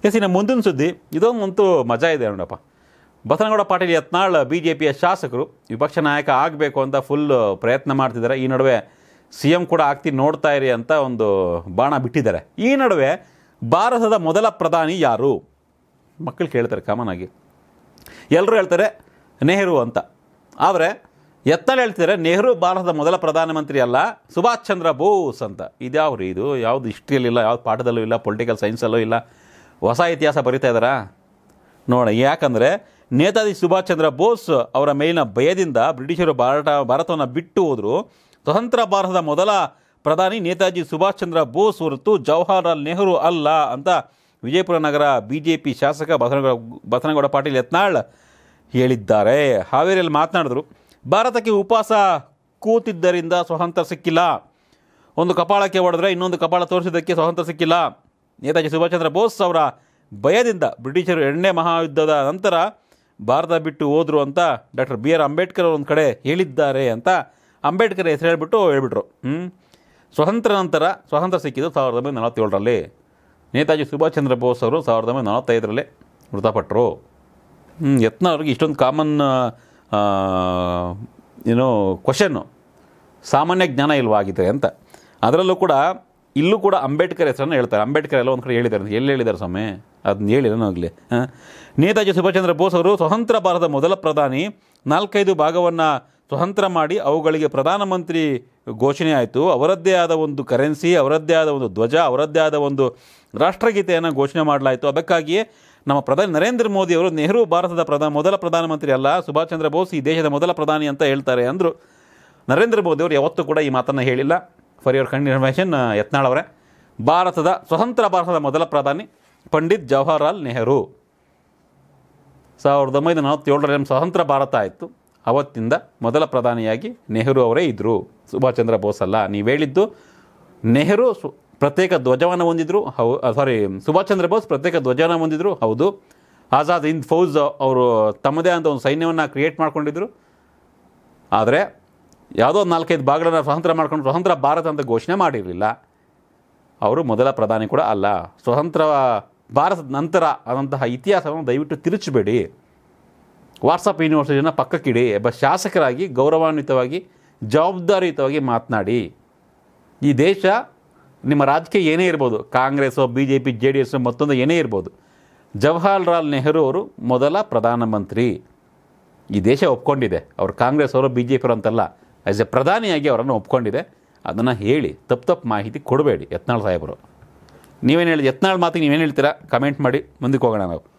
S ಇನ್ನು ಮುಂದಿನ ಸುದ್ದಿ ಇದೊಂದಂತೂ ಮಜಾ ಇದೆ ನೋಡಪ್ಪ ಬಸನಗೌಡ ಪಾಟೀಲ್ ಯತ್ನಾಳ್ ಬಿ ಜೆ ಪಿಯ ಶಾಸಕರು ವಿಪಕ್ಷ ನಾಯಕ ಆಗಬೇಕು ಅಂತ ಫುಲ್ ಪ್ರಯತ್ನ ಮಾಡ್ತಿದ್ದಾರೆ ಈ ನಡುವೆ ಸಿ ಎಂ ಕೂಡ ಆಗ್ತೀನಿ ನೋಡ್ತಾ ಇರಿ ಅಂತ ಒಂದು ಬಾಣ ಬಿಟ್ಟಿದ್ದಾರೆ ಈ ನಡುವೆ ಭಾರತದ ಮೊದಲ ಪ್ರಧಾನಿ ಯಾರು ಮಕ್ಕಳು ಕೇಳ್ತಾರೆ ಕಾಮನ್ ಆಗಿ ಎಲ್ಲರೂ ಹೇಳ್ತಾರೆ ನೆಹರು ಅಂತ ಆದರೆ ಎತ್ತಲು ಹೇಳ್ತಿದ್ದಾರೆ ನೆಹರು ಭಾರತದ ಮೊದಲ ಪ್ರಧಾನಮಂತ್ರಿ ಅಲ್ಲ ಸುಭಾಷ್ ಚಂದ್ರ ಬೋಸ್ ಅಂತ ಇದ್ಯಾವ ರೀ ಇದು ಯಾವುದು ಹಿಸ್ಟ್ರಿಯಲ್ಲಿಲ್ಲ ಯಾವ್ದು ಪಾಠದಲ್ಲೂ ಇಲ್ಲ ಪೊಲಿಟಿಕಲ್ ಸೈನ್ಸಲ್ಲೂ ಇಲ್ಲ ಹೊಸ ಇತಿಹಾಸ ಬರಿತಾ ಇದ್ದಾರಾ ನೋಡಿ ಯಾಕಂದರೆ ನೇತಾಜಿ ಸುಭಾಷ್ ಚಂದ್ರ ಬೋಸ್ ಅವರ ಮೇಲಿನ ಭಯದಿಂದ ಬ್ರಿಟಿಷರು ಭಾರತ ಭಾರತವನ್ನು ಬಿಟ್ಟು ಹೋದರು ಸ್ವತಂತ್ರ ಭಾರತದ ಮೊದಲ ಪ್ರಧಾನಿ ನೇತಾಜಿ ಸುಭಾಷ್ ಚಂದ್ರ ಬೋಸ್ ಹೊರತು ಜವಾಹರ್ಲಾಲ್ ನೆಹರು ಅಲ್ಲ ಅಂತ ವಿಜಯಪುರ ನಗರ ಬಿ ಜೆ ಪಿ ಶಾಸಕ ಬಸನಗೌಡ ಬಸನಗೌಡ ಪಾಟೀಲ್ ಯತ್ನಾಳ್ ಹೇಳಿದ್ದಾರೆ ಹಾವೇರಿಯಲ್ಲಿ ಮಾತನಾಡಿದ್ರು ಭಾರತಕ್ಕೆ ಉಪವಾಸ ಕೂತಿದ್ದರಿಂದ ಸ್ವಾತಂತ್ರ್ಯ ಸಿಕ್ಕಿಲ್ಲ ಒಂದು ಕಪಾಳಕ್ಕೆ ಹೊಡೆದ್ರೆ ಇನ್ನೊಂದು ಕಪಾಳ ತೋರಿಸಿದ್ದಕ್ಕೆ ಸ್ವಾತಂತ್ರ್ಯ ಸಿಕ್ಕಿಲ್ಲ ನೇತಾಜಿ ಸುಭಾಷ್ ಚಂದ್ರ ಬೋಸ್ ಅವರ ಭಯದಿಂದ ಬ್ರಿಟಿಷರು ಎರಡನೇ ಮಹಾಯುದ್ಧದ ನಂತರ ಭಾರತ ಬಿಟ್ಟು ಹೋದರು ಅಂತ ಡಾಕ್ಟರ್ ಬಿ ಆರ್ ಅಂಬೇಡ್ಕರ್ ಒಂದು ಕಡೆ ಹೇಳಿದ್ದಾರೆ ಅಂತ ಅಂಬೇಡ್ಕರ್ ಹೆಸರು ಹೇಳ್ಬಿಟ್ಟು ಹೇಳ್ಬಿಟ್ರು ಹ್ಞೂ ಸ್ವತಂತ್ರ ನಂತರ ಸ್ವಾತಂತ್ರ್ಯ ಸಿಕ್ಕಿದ್ದು ಸಾವಿರದ ಒಂಬೈನೂರ ನಲವತ್ತೇಳರಲ್ಲಿ ನೇತಾಜಿ ಸುಭಾಷ್ ಚಂದ್ರ ಬೋಸ್ ಅವರು ಸಾವಿರದ ಒಂಬೈನೂರ ನಲವತ್ತೈದರಲ್ಲಿ ಮೃತಪಟ್ಟರು ಹ್ಞೂ ಯತ್ನ ಅವ್ರಿಗೆ ಇಷ್ಟೊಂದು ಕಾಮನ್ ಏನೋ ಕ್ವಶನ್ನು ಸಾಮಾನ್ಯ ಜ್ಞಾನ ಇಲ್ವಾಗಿದೆ ಅಂತ ಅದರಲ್ಲೂ ಕೂಡ ಇಲ್ಲೂ ಕೂಡ ಅಂಬೇಡ್ಕರ್ ಹೆಸರನ್ನು ಹೇಳ್ತಾರೆ ಅಂಬೇಡ್ಕರ್ ಎಲ್ಲ ಒಂದು ಕಡೆ ಹೇಳಿದ್ದಾರೆ ಎಲ್ಲಿ ಹೇಳಿದ್ದಾರೆ ಸ್ವಾಮಿ ಅದನ್ನ ಹೇಳಿ ಆಗಲಿ ನೇತಾಜಿ ಸುಭಾಷ್ ಚಂದ್ರ ಬೋಸ್ ಅವರು ಸ್ವತಂತ್ರ ಭಾರತದ ಮೊದಲ ಪ್ರಧಾನಿ ನಾಲ್ಕೈದು ಭಾಗವನ್ನು ಸ್ವತಂತ್ರ ಮಾಡಿ ಅವುಗಳಿಗೆ ಪ್ರಧಾನಮಂತ್ರಿ ಘೋಷಣೆ ಆಯಿತು ಅವರದ್ದೇ ಆದ ಒಂದು ಕರೆನ್ಸಿ ಅವರದ್ದೇ ಆದ ಒಂದು ಧ್ವಜ ಅವರದ್ದೇ ಆದ ಒಂದು ರಾಷ್ಟ್ರಗೀತೆಯನ್ನು ಘೋಷಣೆ ಮಾಡಲಾಯಿತು ಅದಕ್ಕಾಗಿಯೇ ನಮ್ಮ ಪ್ರಧಾನಿ ನರೇಂದ್ರ ಮೋದಿ ಅವರು ನೆಹರು ಭಾರತದ ಪ್ರಧಾನ ಮೊದಲ ಪ್ರಧಾನಮಂತ್ರಿ ಅಲ್ಲ ಸುಭಾಷ್ ಚಂದ್ರ ಬೋಸ್ ಈ ದೇಶದ ಮೊದಲ ಪ್ರಧಾನಿ ಅಂತ ಹೇಳ್ತಾರೆ ಅಂದರು ನರೇಂದ್ರ ಮೋದಿ ಅವರು ಯಾವತ್ತೂ ಕೂಡ ಈ ಮಾತನ್ನು ಹೇಳಿಲ್ಲ ಫಾರ್ ಯುವರ್ ಕನ್ಫರ್ಮೇಷನ್ ಯತ್ನಾಳ್ ಅವರೇ ಭಾರತದ ಸ್ವತಂತ್ರ ಭಾರತದ ಮೊದಲ ಪ್ರಧಾನಿ ಪಂಡಿತ್ ಜವಾಹರ್ಲಾಲ್ ನೆಹರು ಸಾವಿರದ ಒಂಬೈನೂರ ನಲವತ್ತೇಳರಲ್ಲಿ ಸ್ವತಂತ್ರ ಭಾರತ ಆಯಿತು ಅವತ್ತಿಂದ ಮೊದಲ ಪ್ರಧಾನಿಯಾಗಿ ನೆಹರು ಅವರೇ ಇದ್ದರು ಸುಭಾಷ್ ಚಂದ್ರ ಬೋಸ್ ಅಲ್ಲ ನೀವು ಹೇಳಿದ್ದು ನೆಹರು ಸು ಪ್ರತ್ಯೇಕ ಧ್ವಜವನ್ನು ಹೊಂದಿದ್ರು ಹೌ ಸಾರಿ ಸುಭಾಷ್ ಚಂದ್ರ ಬೋಸ್ ಪ್ರತ್ಯೇಕ ಧ್ವಜವನ್ನು ಹೊಂದಿದ್ರು ಹೌದು ಆಜಾದ್ ಹಿಂದ್ ಫೌಜ್ ಅವರು ತಮ್ಮದೇ ಆದ ಒಂದು ಸೈನ್ಯವನ್ನು ಕ್ರಿಯೇಟ್ ಮಾಡ್ಕೊಂಡಿದ್ರು ಆದರೆ ಯಾವುದೋ ಒಂದು ನಾಲ್ಕೈದು ಭಾಗಗಳನ್ನು ಸ್ವತಂತ್ರ ಮಾಡ್ಕೊಂಡು ಸ್ವತಂತ್ರ ಭಾರತ ಅಂತ ಘೋಷಣೆ ಮಾಡಿರಲಿಲ್ಲ ಅವರು ಮೊದಲ ಪ್ರಧಾನಿ ಕೂಡ ಅಲ್ಲ ಸ್ವತಂತ್ರ ಭಾರತದ ನಂತರ ಆದಂತಹ ಇತಿಹಾಸವನ್ನು ದಯವಿಟ್ಟು ತಿರುಚಬೇಡಿ ವಾಟ್ಸಪ್ ಯೂನಿವರ್ಸಿಟಿನ ಪಕ್ಕಕ್ಕಿಡಿ ಒಬ್ಬ ಶಾಸಕರಾಗಿ ಗೌರವಾನ್ವಿತವಾಗಿ ಜವಾಬ್ದಾರಿಯುತವಾಗಿ ಮಾತನಾಡಿ ಈ ದೇಶ ನಿಮ್ಮ ರಾಜಕೀಯ ಏನೇ ಇರ್ಬೋದು Congress B J P J D S ಮತ್ತೊಂದು ಏನೇ ಇರ್ಬೋದು ಜವಾಹರ್ಲಾಲ್ ನೆಹರು ಅವರು ಮೊದಲ ಪ್ರಧಾನಮಂತ್ರಿ ಈ ದೇಶ ಒಪ್ಕೊಂಡಿದೆ ಅವರು ಕಾಂಗ್ರೆಸ್ ಅವರು ಬಿ ಜೆ ಪಿ ಅಂತಲ್ಲ ಆ್ಯಸ್ ಎ ಪ್ರಧಾನಿಯಾಗಿ ಅವರನ್ನು ಒಪ್ಕೊಂಡಿದೆ ಅದನ್ನು ಹೇಳಿ ತಪ್ಪು ತಪ್ಪು ಮಾಹಿತಿ ಕೊಡಬೇಡಿ ಯತ್ನಾಳ್ ಸಾಹೇಬರು ನೀವೇನು ಹೇಳಿ ಯತ್ನಾಳ್ ಮಾತಿಗೆ ನೀವೇನು ಹೇಳ್ತೀರಾ ಕಮೆಂಟ್ ಮಾಡಿ ಮುಂದಕ್ಕೆ ಹೋಗೋಣ ನಾವು